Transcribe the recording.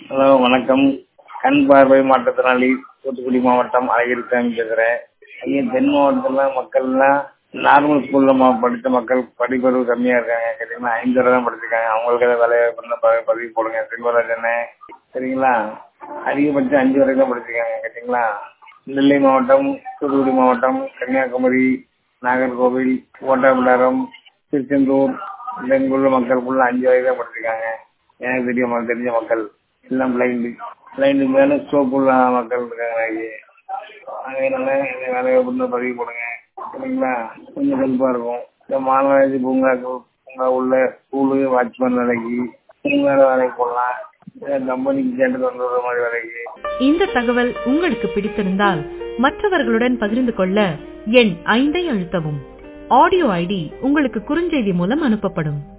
hello வணக்கம் கண் பார்வை மாற்றுத்திறனாளி தூத்துக்குடி மாவட்டம் அழகிரிசாமி பேசுறேன் இங்க தென் மாவட்டத்துல மக்கள்லாம் நார்மல் ஸ்கூல்ல மா- படிச்ச மக்கள் படிப்பறிவு கம்மியா இருக்காங்க கேட்டீங்கன்னா ஐந்து வரை தான் படிச்சிருக்காங்க அவங்களுக்கு ஏதாவது வேலை பண்ண ப- பதிவு போடுங்க செல்வராஜனே சரிங்களா அதிகபட்சம் அஞ்சு வரை தான் படிச்சிருக்காங்க கேட்டீங்களா நெல்லை மாவட்டம் தூத்துக்குடி மாவட்டம் கன்னியாகுமரி நாகர்கோவில் ஓட்டாபிளாரம் திருச்செந்தூர் இங்குள்ள மக்கள் ஃபுல்லாக அஞ்சு வரை தான் படிச்சிருக்காங்க எனக்கு தெரியும் ம- தெரிஞ்ச மக்கள் எல்லாம் பிளைண்டு பிளைண்டு மேலே ஸ்டோப் உள்ள மக்கள் இருக்காங்க இங்கே அதனால இந்த வேலையை பண்ண பதிவு போடுங்க சரிங்களா கொஞ்சம் ஹெல்ப்பாக இருக்கும் இந்த மாநகராட்சி பூங்காக்கு பூங்கா உள்ள ஸ்கூலு வாட்ச்மேன் வேலைக்கு பூங்கா வேலைக்கு போடலாம் கம்பெனிக்கு கேட்டு கொண்டு வர மாதிரி வேலைக்கு இந்த தகவல் உங்களுக்கு பிடித்திருந்தால் மற்றவர்களுடன் பகிர்ந்து கொள்ள எண் ஐந்தை அழுத்தவும் ஆடியோ ஐடி உங்களுக்கு குறுஞ்செய்தி மூலம் அனுப்பப்படும்